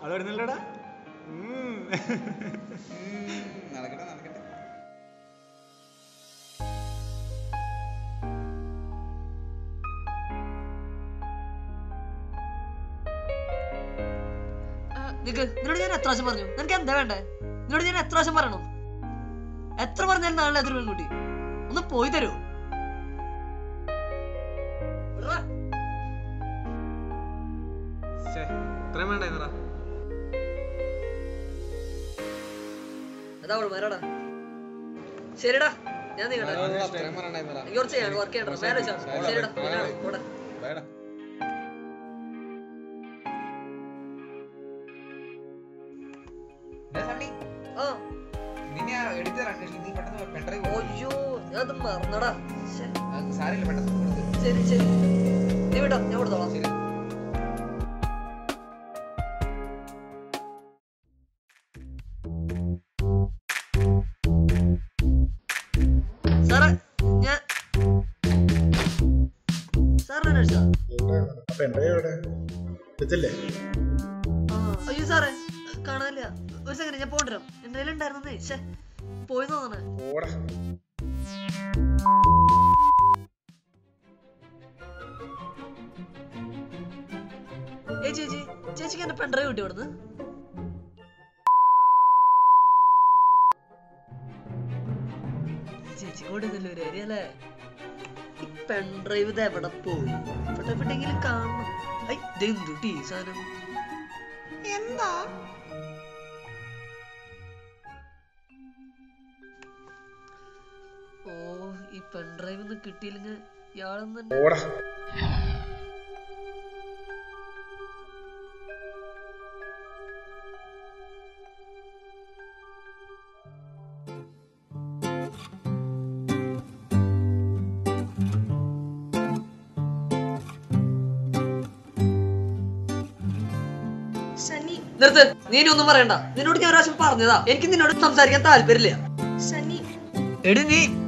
അവൾ വരുന്നില്ലടാ നടക്കട്ടെ നടക്കട്ടെ നിക്ക് നിന്നോട് ഞാൻ എത്ര പ്രാവശ്യം പറഞ്ഞു നിനക്ക് എന്താ വേണ്ടേ നിന്നോട് ഞാൻ എത്ര പ്രാവശ്യം പറയണം എത്ര പറഞ്ഞാലും നാളെ എതിർ പെൺകുട്ടി ഒന്ന് പോയി തരൂ ഇത്രയും വേണ്ടായിരുന്നടാ അതാ അവള് വരാടാ ശരിടാ ഞാൻ നീങ്ങട്ടെ അത്രയും പറയണ്ടായിരുന്നടാ. എനിക്ക് കുറച്ച് ചെയ്യാൻ വർക്ക് ചെയ്യണം മേലെ വെച്ചാ ശരിടാ ഞാൻ പോട്ടെ വേടാ. ഡേ സണ്ണി, ആ നിന്നെ ആ എടുത്ത് തരാം. നീ പെട്ടെന്ന് പെട്ടെന്ന് പോ. അയ്യോ ഞാൻ അത് മറന്നടാ ശ്ശെ. ആ, സാരമില്ല പെട്ടെന്ന് കൊടുത്ത് ശരി ശരി നീ വിട്ടോ ഞാൻ കൊടുത്തോളാം ശരി സാറേ ഞാൻ സാറിനെ അന്വേഷിച്ചാ പെൺഡ്രൈവ് എവിടെ എടുത്തില്ലേ അയ്യോ സാറേ കാണാനില്ല ഒരു സെക്കൻഡ് ഞാൻ പോണ്ടിരാം എന്റെ കയ്യിൽ ഉണ്ടായിരുന്നേ ശ്ശെ പോയി തോന്നണേ ഓടാ ഏ ചേച്ചി ചേച്ചിക്ക് എന്റെ പെൺഡ്രൈവ് കിട്ടി ഇവിടുന്ന് ചേച്ചി കൊടുന്നില്ല ഒരു ഏരിയ അല്ലേ ഈ പെൺഡ്രൈവ് ഇത് എവിടെ പോയി ഇവിടെ എവിടെയെങ്കിലും കാണണം ഐ ഇതെന്തു ടീ സാധനം എന്താ ഓ ഈ പെൺഡ്രൈവ് ഒന്നും കിട്ടിയില്ലെങ്കിൽ ഇയാളൊന്നും ഓടാ സണ്ണി നിർത്ത് നീ ഇനി ഒന്നും പറയണ്ട നിന്നോട് ഞാൻ ഒരു പ്രാവശ്യം പറഞ്ഞതാ എനിക്ക് നിന്നോട് സംസാരിക്കാൻ താല്പര്യമില്ല സണ്ണി എടി നീ